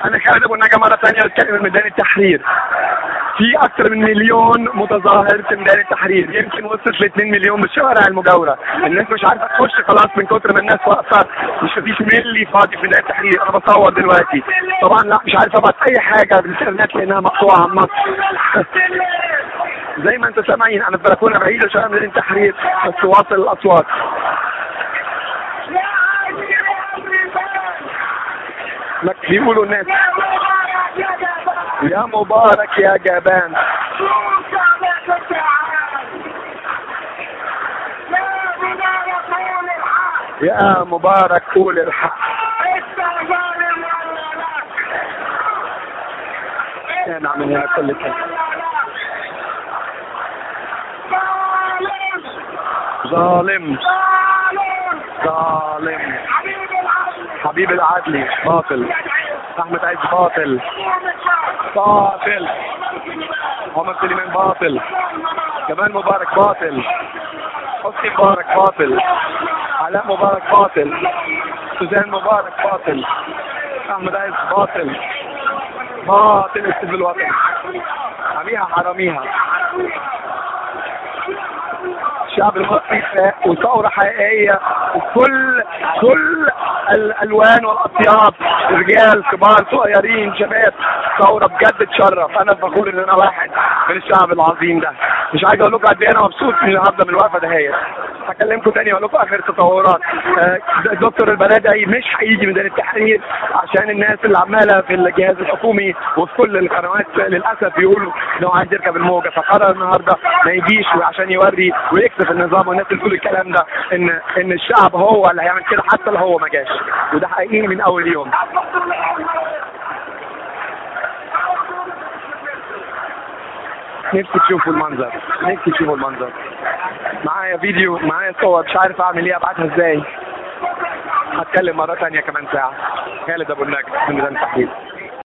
انا خالد ابو النجا مره ثانيه بتكلم من ميدان التحرير في اكثر من مليون متظاهر في ميدان التحرير يمكن وصلت ل 2 مليون بالشوارع المجاوره الناس مش عارفه تخش خلاص من كتر ما الناس واقفه مش مفيش ملي فاضي في ميدان التحرير انا بصور دلوقتي طبعا لا مش عارف ابعت اي حاجه بالانترنت لانها مقطوعه عن مصر زي ما انتم سامعين انا في بلكونه بعيده شويه من التحرير بس واصل الاصوات لك بيقولوا الناس يا مبارك يا جبان يا مبارك قول الحق يا نعم يا كل كلمة ظالم ظالم حبيب العدلي باطل احمد عز باطل باطل محمد سليمان باطل جمال مبارك باطل حسني مبارك باطل علاء مبارك باطل سوزان مبارك باطل احمد عز باطل باطل حزب الوطن حميها حراميها الشعب المصري فاق وثورة حقيقية وكل كل الألوان والأطياف رجال كبار صغيرين شباب ثورة بجد تشرف أنا فخور إن أنا واحد من الشعب العظيم ده مش عايز أقول لكم قد إيه أنا مبسوط من النهارده من الوقفة دهيت هكلمكم تاني أقول لكم آخر التطورات آه، دكتور البلدعي مش هيجي ميدان التحرير عشان الناس اللي عمالة في الجهاز الحكومي وفي كل القنوات للأسف بيقولوا إن هو عايز يركب الموجة فقرر النهارده ما يجيش عشان يوري ويكسف النظام والناس اللي تقول الكلام ده ان ان الشعب هو اللي هيعمل كده حتى لو هو ما جاش وده حقيقي من اول يوم نفسي تشوفوا المنظر نفسي تشوفوا المنظر معايا فيديو معايا صور مش عارف اعمل ايه ابعتها ازاي هتكلم مرة تانية كمان ساعة خالد ابو النجم من ميدان التحرير